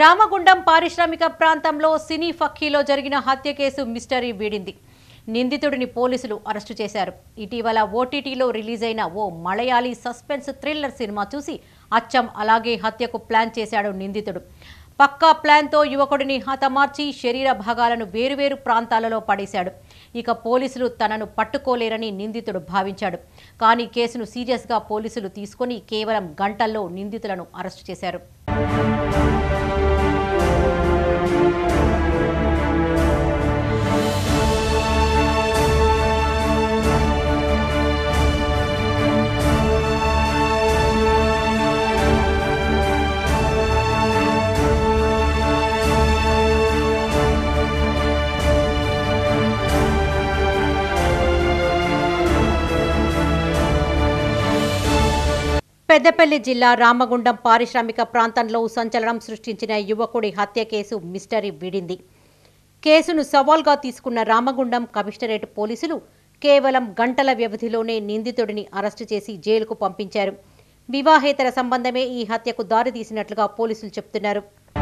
రామగుండం పారిశ్రామిక ప్రాంతంలో సినీ ఫక్కీలో జరిగిన హత్య కేసు మిస్టరీ వీడింది నిందితుడిని పోలీసులు అరెస్టు చేశారు ఇటీవల ఓటీటీలో రిలీజ్ అయిన ఓ మలయాళీ సస్పెన్స్ థ్రిల్లర్ సినిమా చూసి అచ్చం అలాగే హత్యకు ప్లాన్ చేశాడు నిందితుడు పక్కా ప్లాన్తో యువకుడిని హతమార్చి శరీర భాగాలను వేరువేరు ప్రాంతాలలో పడేశాడు ఇక పోలీసులు తనను పట్టుకోలేరని నిందితుడు భావించాడు కానీ కేసును సీరియస్గా పోలీసులు తీసుకొని కేవలం గంటల్లో నిందితులను అరెస్టు చేశారు పెద్దపల్లి జిల్లా రామగుండం పారిశ్రామిక ప్రాంతంలో సంచలనం సృష్టించిన యువకుడి హత్య కేసు మిస్టరీ వీడింది కేసును సవాల్గా తీసుకున్న రామగుండం కమిషనరేట్ పోలీసులు కేవలం గంటల వ్యవధిలోనే నిందితుడిని అరెస్టు చేసి జైలుకు పంపించారు వివాహేతర సంబంధమే ఈ హత్యకు దారితీసినట్లుగా పోలీసులు చెబుతున్నారు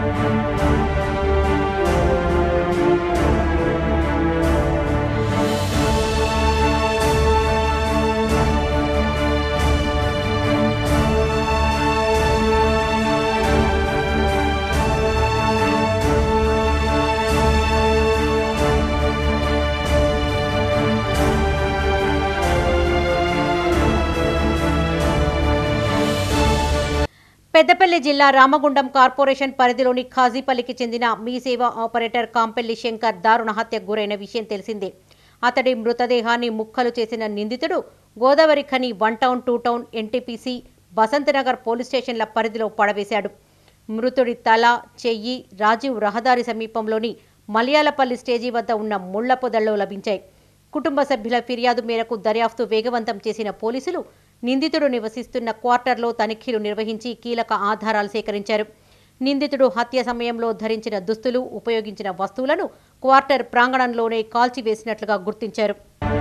పెద్దపల్లి జిల్లా రామగుండం కార్పొరేషన్ పరిధిలోని ఖాజీపల్లికి చెందిన మీ సేవ ఆపరేటర్ కాంపెల్లి శంకర్ దారుణ హత్యకు గురైన విషయం తెలిసిందే అతడి మృతదేహాన్ని ముక్కలు చేసిన నిందితుడు Godavarikhani one town two town NTPC Basantnagar police స్టేషన్ల పరిధిలో పడవేశాడు మృతుడి తల చెయ్యి రాజీవ్ రహదారి సమీపంలోని మలయాళపల్లి స్టేజీ వద్ద ఉన్న ముళ్ల పొదల్లో లభించాయి కుటుంబ సభ్యుల ఫిర్యాదు మేరకు దర్యాప్తు వేగవంతం చేసిన పోలీసులు నిందితుడు నివసిస్తున్న క్వార్టర్లో తనిఖీలు నిర్వహించి కీలక ఆధారాలు సేకరించారు నిందితుడు హత్య సమయంలో ధరించిన దుస్తులు ఉపయోగించిన వస్తువులను క్వార్టర్ ప్రాంగణంలోనే కాల్చివేసినట్లుగా గుర్తించారు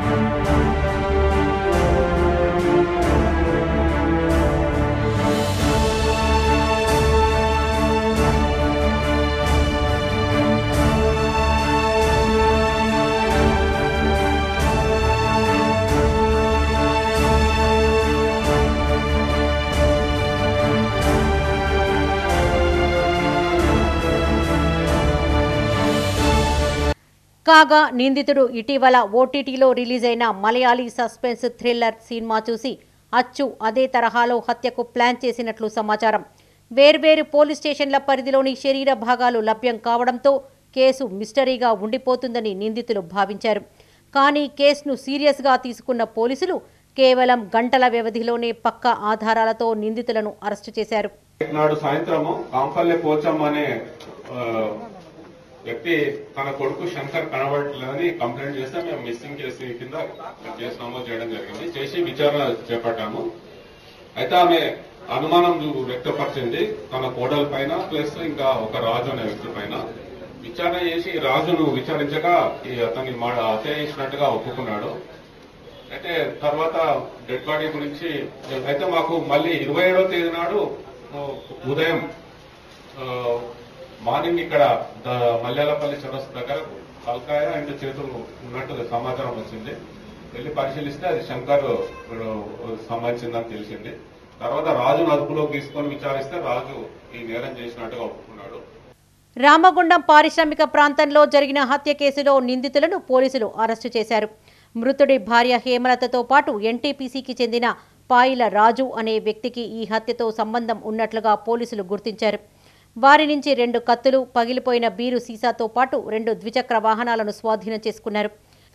కాగా నిందితుడు ఇటీవల ఓటీటీలో రిలీజ్ అయిన మలయాళీ సస్పెన్స్ థ్రిల్లర్ సినిమా చూసి అచ్చు అదే తరహాలో హత్యకు ప్లాన్ చేసినట్లు సమాచారం వేర్వేరు పోలీస్ స్టేషన్ల పరిధిలోని శరీర భాగాలు లభ్యం కావడంతో కేసు మిస్టరీగా ఉండిపోతుందని నిందితులు భావించారు కానీ కేసును సీరియస్గా తీసుకున్న పోలీసులు కేవలం గంటల వ్యవధిలోనే పక్కా ఆధారాలతో నిందితులను అరెస్టు చేశారు నాడు సాయంత్రము కాంపల్లె పోచమ్మ అనే ఆ, వ్యక్తి తన కొడుకు శంకర్ కనబడలేదని కంప్లైంట్ చేస్తే మేము మిస్సింగ్ కేసు కింద కేసు నమోదు చేయడం జరిగింది చేసి విచారణ చేపట్టాము అయితే ఆమె అనుమానం చూ- వ్యక్తపరిచింది తన కోడల పైన ప్లస్ ఇంకా ఒక రాజు అనే వ్యక్తి పైన విచారణ చేసి రాజును విచారించగా ఈ అతన్ని మా హత్య చేసినట్టుగా ఒప్పుకున్నాడు అయితే తర్వాత డెడ్ బాడీ గురించి అయితే మాకు మళ్ళీ ఇరవై ఏడో తేదీ నాడు ఆ, ఉదయం ఆ, మార్నింగ్ ఇక్కడ ద- మల్యాలపల్లి చౌరస్తా దగ్గర తలకాయ అండ్ చేతులు ఉన్నట్టు సమాచారం వచ్చింది వెళ్ళి పరిశీలిస్తే అది శంకర్ ఆ, సంబంధించిందని తెలిసింది తర్వాత రాజును అదుపులోకి తీసుకొని విచారిస్తే రాజు ఈ నేరం చేసినట్టుగా ఒప్పుకున్నాడు రామగుండం పారిశ్రామిక ప్రాంతంలో జరిగిన హత్య కేసులో నిందితులను పోలీసులు అరెస్టు చేశారు మృతుడి భార్య హేమలతతో పాటు ఎన్టీపీసీకి చెందిన పాయిల రాజు అనే వ్యక్తికి ఈ హత్యతో సంబంధం ఉన్నట్లుగా పోలీసులు గుర్తించారు వారి నుంచి రెండు కత్తులు పగిలిపోయిన బీరు సీసాతో పాటు రెండు ద్విచక్ర వాహనాలను స్వాధీనం చేసుకున్నారు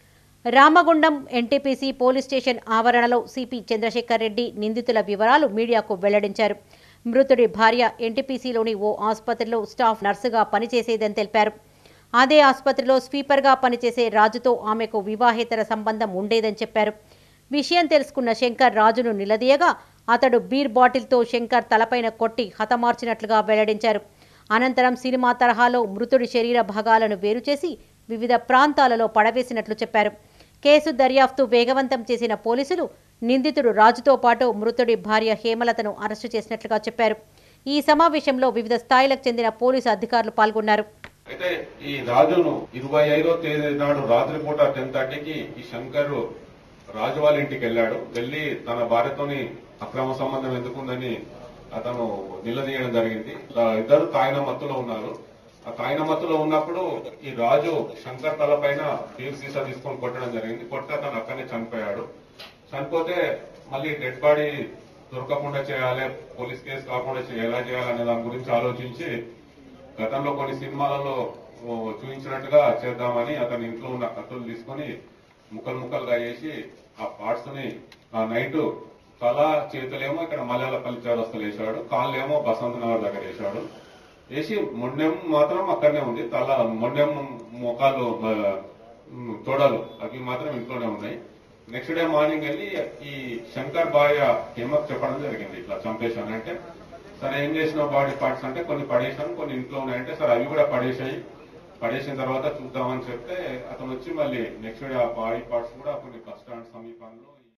రామగుండం ఎన్టీపీసీ పోలీస్ స్టేషన్ ఆవరణలో సిపి చంద్రశేఖర్ రెడ్డి నిందితుల వివరాలు మీడియాకు వెల్లడించారు మృతుడి భార్య ఎన్టీపీసీలోని ఓ ఆసుపత్రిలో స్టాఫ్ నర్సుగా పనిచేసేదని తెలిపారు అదే ఆసుపత్రిలో స్వీపర్గా పనిచేసే రాజుతో ఆమెకు వివాహేతర సంబంధం ఉండేదని చెప్పారు విషయం తెలుసుకున్న శంకర్ రాజును నిలదీయగా అతడు బీర్ బాటిల్తో శంకర్ తలపైన కొట్టి హతమార్చినట్లుగా వెల్లడించారు అనంతరం సినిమా తరహాలో మృతుడి శరీర భాగాలను వేరు చేసి వివిధ ప్రాంతాలలో పడవేసినట్లు చెప్పారు కేసు దర్యాప్తు వేగవంతం చేసిన పోలీసులు నిందితుడు రాజుతో పాటు మృతుడి భార్య హేమలతను అరెస్టు చేసినట్లుగా చెప్పారు ఈ సమావేశంలో వివిధ స్థాయిలకు చెందిన పోలీసు అధికారులు పాల్గొన్నారు అయితే ఈ రాజును ఇరవై ఐదో తేదీ నాడు రాత్రిపూట టెన్ థర్టీకి ఈ శంకర్ రాజు వాళ్ళ ఇంటికి వెళ్ళాడు వెళ్లి తన భార్యతోని అక్రమ సంబంధం ఎందుకుందని అతను నిలదీయడం జరిగింది ఆ ఇద్దరు తాయిన మత్తులో ఉన్నారు ఆ తాయిన మత్తులో ఉన్నప్పుడు ఈ రాజు శంకర్ తల పైన బీర్ సీసా తీసుకొని కొట్టడం జరిగింది కొట్టి అతను అక్కడనే చనిపోయాడు చనిపోతే మళ్ళీ డెడ్ బాడీ దొరకకుండా చేయాలి పోలీస్ కేసు కాకుండా చే- ఎలా చేయాలనే దాని గురించి ఆలోచించి గతంలో కొన్ని సినిమాలలో ఓ, చూపించినట్టుగా చేద్దామని అతని ఇంట్లో ఉన్న కత్తులు తీసుకొని ముక్కలు ముక్కలుగా చేసి ఆ పార్ట్స్ ని ఆ నైట్ తల చేతులేమో ఇక్కడ మలయాళపల్లి చౌరస్తలు వేశాడు కాళ్ళేమో బసంత నగర్ దగ్గర వేశాడు వేసి మొండెం మాత్రం అక్కడనే ఉంది తల మొండెం మొఖాలు ఆ, ఉమ్, తొడలు అవి మాత్రం ఇంట్లోనే ఉన్నాయి నెక్స్ట్ డే మార్నింగ్ వెళ్ళి ఈ శంకర్ బాయ హేమక్ చెప్పడం జరిగింది ఇట్లా చంపేశాను అంటే సరే ఏం చేసిన బాడీ పార్ట్స్ అంటే కొన్ని పడేసాను కొన్ని ఇంట్లో ఉన్నాయంటే సరే అవి కూడా పడేసాయి పడేసిన తర్వాత చూద్దామని చెప్తే అతను వచ్చి మళ్ళీ నెక్స్ట్ డే ఆ బాడీ పార్ట్స్ కూడా కొన్ని బస్ స్టాండ్ సమీపంలో